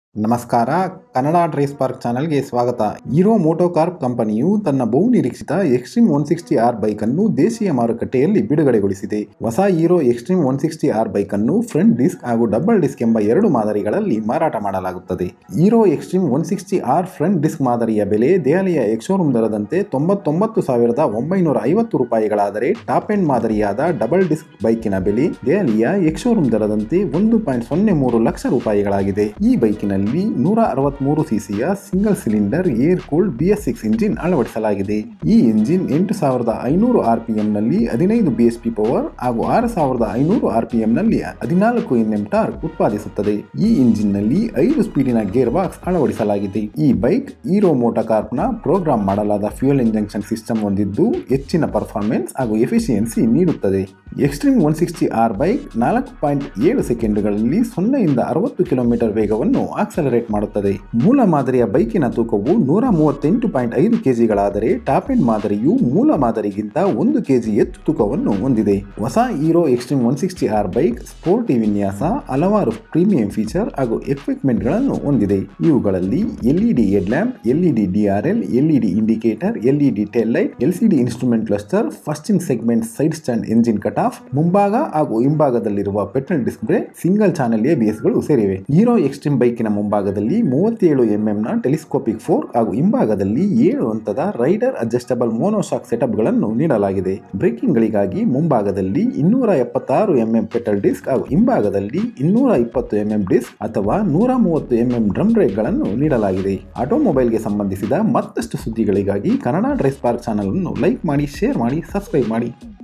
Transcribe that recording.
ನಮಸ್ಕಾರ Kannada Drèze park ಚಾನೆಲ್ಗೆ ಸ್ವಾಗತ ಹೀರೋ ಮೋಟೋಕಾರ್ಪ್ ಕಂಪನಿಯು ತನ್ನ ಬಹುನಿರೀಕ್ಷಿತ Xtreme one sixty R bike ಅನ್ನು ದೇಶೀಯ ಮಾರುಕಟ್ಟೆಯಲ್ಲಿ ಬಿಡುಗಡೆಗೊಳಿಸಿದೆ ಹೊಸ Hero Xtreme one sixty R bike ಅನ್ನು ಫ್ರಂಟ್ ಡಿಸ್ಕ್ ಹಾಗೂ ಡಬಲ್ ಡಿಸ್ಕ್ ಎಂಬ ಎರಡು ಮಾದರಿಗಳಲ್ಲಿ ಮಾರಾಟ ಮಾಡಲಾಗುತ್ತದೆ Hero Xtreme one sixty R front disc ಮಾದರಿಯ ಬೆಲೆ ದೆಹಲಿಯ ಎಕ್ಸೋರೂಮ್ ದರದಂತೆ ತೊಂಬತ್ತೊಂಬತ್ತು ಸಾವಿರದ ಒಂಬೈನೂರ ಐವತ್ತು ರೂಪಾಯಿಗಳಾದರೆ ಟಾಪ್ ಎಂಡ್ ಮಾದರಿಯಾದ ಡಬಲ್ ಡಿಸ್ಕ್ ಬೈಕಿನ ಬೆಲೆ ದೆಹಲಿಯ ಎಕ್ಸೋರೂಮ್ ದರದಂತೆ ಒಂದು ಪಾಯಿಂಟ್ ಸೊನ್ನೆ ಮೂರು ಲಕ್ಷ ರೂಪಾಯಿಗಳಾಗಿದೆ ಈ ಬೈಕಿನಲ್ಲಿ ನೂರ ಅರವತ್ಮೂರು ಸಿಸಿಯ single cylinder air cooled B S six engine ಅಳವಡಿಸಲಾಗಿದೆ ಈ ಇಂಜಿನ್ ಎಂಟು ಸಾವಿರದ ಐನೂರು ಆರ್ ಪಿ ನಲ್ಲಿ ಹದಿನೈದು ಬಿ ಎಸ್ ಪಿ ಪವರ್ ಹಾಗೂ ಆರು ಸಾವಿರದ ಐನೂರು ಆರ್ ಪಿ ನಲ್ಲಿ ಹದಿನಾಲ್ಕು ಎನ್ ಎಂ ಟಾರ್ಕ್ ಉತ್ಪಾದಿಸುತ್ತದೆ ಈ ಇಂಜಿನ್ ನಲ್ಲಿ ಐದು ಸ್ಪೀಡಿನ ಗೇರ್ ಬಾಕ್ಸ್ ಅಳವಡಿಸಲಾಗಿದೆ ಈ ಬೈಕ್ ಹೀರೋ ಮೋಟೋಕಾರ್ಪ್ ನ ಪ್ರೋಗ್ರಾಮ್ ಮಾಡಲಾದ ಫ್ಯೂಯಲ್ ಇಂಜೆಕ್ಷನ್ ಸಿಸ್ಟಮ್ ಹೊಂದಿದ್ದು ಹೆಚ್ಚಿನ ಪರ್ಫಾರ್ಮೆನ್ಸ್ ಹಾಗೂ ಎಫಿಷಿಯನ್ಸಿ ನೀಡುತ್ತದೆ Xtreme one sixty R bike ನಾಲ್ಕು ಪಾಯಿಂಟ್ ಏಳು ಸೆಕೆಂಡುಗಳಲ್ಲಿ ಸೊನ್ನೆಯಿಂದ ಅರವತ್ತು ಕಿಲೋಮೀಟರ್ ವೇಗವನ್ನು ಆಕ್ಸಲರೇಟ್ ಮಾಡುತ್ತದೆ ಮೂಲ ಮಾದರಿಯ ಬೈಕಿನ ತೂಕವು ನೂರ ಮೂವತ್ತೆಂಟು ಪಾಯಿಂಟ್ ಐದು ಕೆಜಿಗಳಾದರೆ ಟಾಪ್ ಎಂಡ್ ಮಾದರಿಯು ಮೂಲ ಮಾದರಿಗಿಂತ ಒಂದು ಕೆಜಿ ಹೆಚ್ಚು ತೂಕವನ್ನು ಹೊಂದಿದೆ ಹೊಸ Hero Xtreme one sixty R bike sporty ವಿನ್ಯಾಸ ಹಲವಾರು ಪ್ರೀಮಿಯಂ ಫೀಚರ್ ಹಾಗೂ ಎಕ್ವಿಪ್ಮೆಂಟ್ಗಳನ್ನು ಹೊಂದಿದೆ ಇವುಗಳಲ್ಲಿ LED head lamp LED DRL LED indicator LED tail light LCD instrument cluster first in segment side stand engine cut off ಮುಂಭಾಗ ಹಾಗೂ ಹಿಂಭಾಗದಲ್ಲಿರುವ petrol display single channel ABS ಗಳು ಸೇರಿವೆ ಹೀರೋ ಎಕ್ಸ್ಟ್ರೀಮ್ ಬೈಕಿನ ಮುಂಭಾಗದಲ್ಲಿ ಮೂವತ್ತೇಳು ಎಂಎಂ ನ ಟೆಲಿಸ್ಕೋಪಿಕ್ ಫೋರ್ ಹಾಗೂ ಹಿಂಭಾಗದಲ್ಲಿ ಏಳು ಹಂತದ ರೈಡರ್ ಅಡ್ಜಸ್ಟಬಲ್ ಮೋನೋಶಾಕ್ ಸೆಟಪ್ ಗಳನ್ನು ನೀಡಲಾಗಿದೆ ಬ್ರೇಕಿಂಗ್ ಗಳಿಗಾಗಿ ಮುಂಭಾಗದಲ್ಲಿ ಇನ್ನೂರ ಎಪ್ಪತ್ತಾರು ಎಂಎಂ ಪೆಟ್ರೋಲ್ ಡಿಸ್ಕ್ ಹಾಗೂ ಹಿಂಭಾಗದಲ್ಲಿ ಇನ್ನೂರ ಇಪ್ಪತ್ತು ಎಂಎಂ ಡಿಸ್ಕ್ ಅಥವಾ ನೂರ ಮೂವತ್ತು ಎಂಎಂ ಡ್ರಮ್ ಬ್ರೇಕ್ ಗಳನ್ನು ನೀಡಲಾಗಿದೆ ಆಟೋಮೊಬೈಲ್ಗೆ ಸಂಬಂಧಿಸಿದ ಮತ್ತಷ್ಟು ಸುದ್ದಿಗಳಿಗಾಗಿ ಕನ್ನಡ ಡ್ರೆಸ್ ಪಾರ್ಕ್ ಚಾನಲ್ ಅನ್ನು ಲೈಕ್ ಮಾಡಿ ಶೇರ್ ಮಾಡಿ ಸಬ್ಸ್ಕ್ರೈಬ್ ಮಾಡಿ